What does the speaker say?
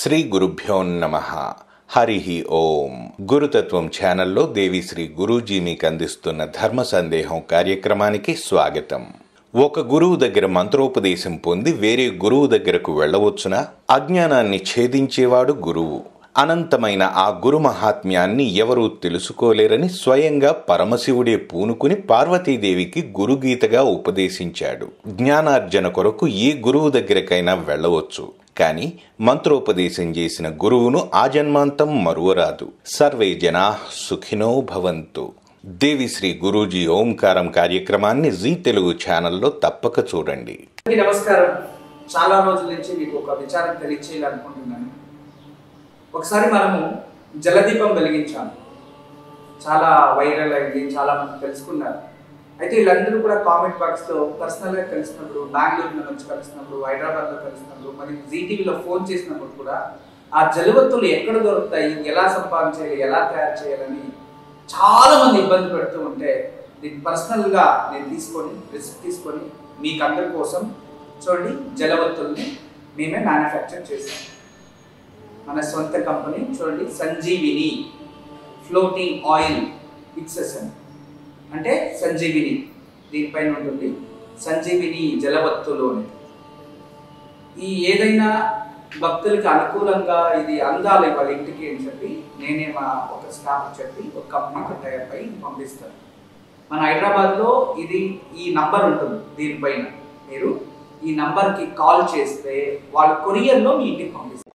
శ్రీ గురుభ్యో నమ హరి ఓం గురుతత్వం ఛానల్లో దేవిశ్రీ గురూజీ మీకు అందిస్తున్న ధర్మ సందేహం కార్యక్రమానికి స్వాగతం ఒక గురువు దగ్గర మంత్రోపదేశం పొంది వేరే గురువు దగ్గరకు వెళ్ళవచ్చునా అజ్ఞానాన్ని ఛేదించేవాడు గురువు అనంతమైన ఆ గురు మహాత్మ్యాన్ని ఎవరూ తెలుసుకోలేరని స్వయంగా పరమశివుడే పూనుకుని పార్వతీదేవికి గురుగీతగా ఉపదేశించాడు జ్ఞానార్జన కొరకు ఏ గురువు దగ్గరకైనా వెళ్ళవచ్చు కాని మంత్రోపదేశం చేసిన గురువును ఆజన్మాంతం మరువరాదు సర్వే జనా సుఖినో భవంతు దేవిశ్రీ గురూజీ ఓంకారం కార్యక్రమాన్ని జీ తెలుగు ఛానల్లో తప్పక చూడండి అందరికీ నమస్కారం చాలా రోజుల నుంచి మీకు ఒక విచారం తెలియచేయాలనుకుంటున్నాను ఒకసారి మనము జలదీపం వెలిగించాము చాలా వైరల్ అయింది చాలా మంది తెలుసుకున్నారు అయితే వీళ్ళందరూ కూడా కామెంట్ బాక్స్లో పర్సనల్గా కలిసినప్పుడు బెంగళూరులో నుంచి కలిసినప్పుడు హైదరాబాద్లో కలిసినప్పుడు మరి జీటీవీలో ఫోన్ చేసినప్పుడు కూడా ఆ జలవత్తులు ఎక్కడ దొరుకుతాయి ఎలా సంపాదించాలి ఎలా తయారు చేయాలని చాలా మంది ఇబ్బంది పెడుతూ ఉంటే నేను పర్సనల్గా నేను తీసుకొని రిస్క్ తీసుకొని మీకు అందరి కోసం చూడండి జలవత్తుల్ని మేమే మ్యానుఫ్యాక్చర్ చేసాం మన సొంత కంపెనీ చూడండి సంజీవిని ఫ్లోటింగ్ ఆయిల్ ఇక్సెసన్ అంటే సంజీవిని దీనిపైన ఉంటుంది సంజీవిని జలవత్తులు అని ఈ ఏదైనా భక్తులకి అనుకూలంగా ఇది అందాలి వాళ్ళ ఇంటికి అని చెప్పి నేనే మా ఒక స్టాఫ్ చెప్పి ఒక కంపెనీకి టైప్ అయి పంపిస్తాను మన హైదరాబాద్లో ఇది ఈ నంబర్ ఉంటుంది దీనిపైన మీరు ఈ నంబర్కి కాల్ చేస్తే వాళ్ళు కొరియర్లో మీ ఇంటికి పంపిస్తారు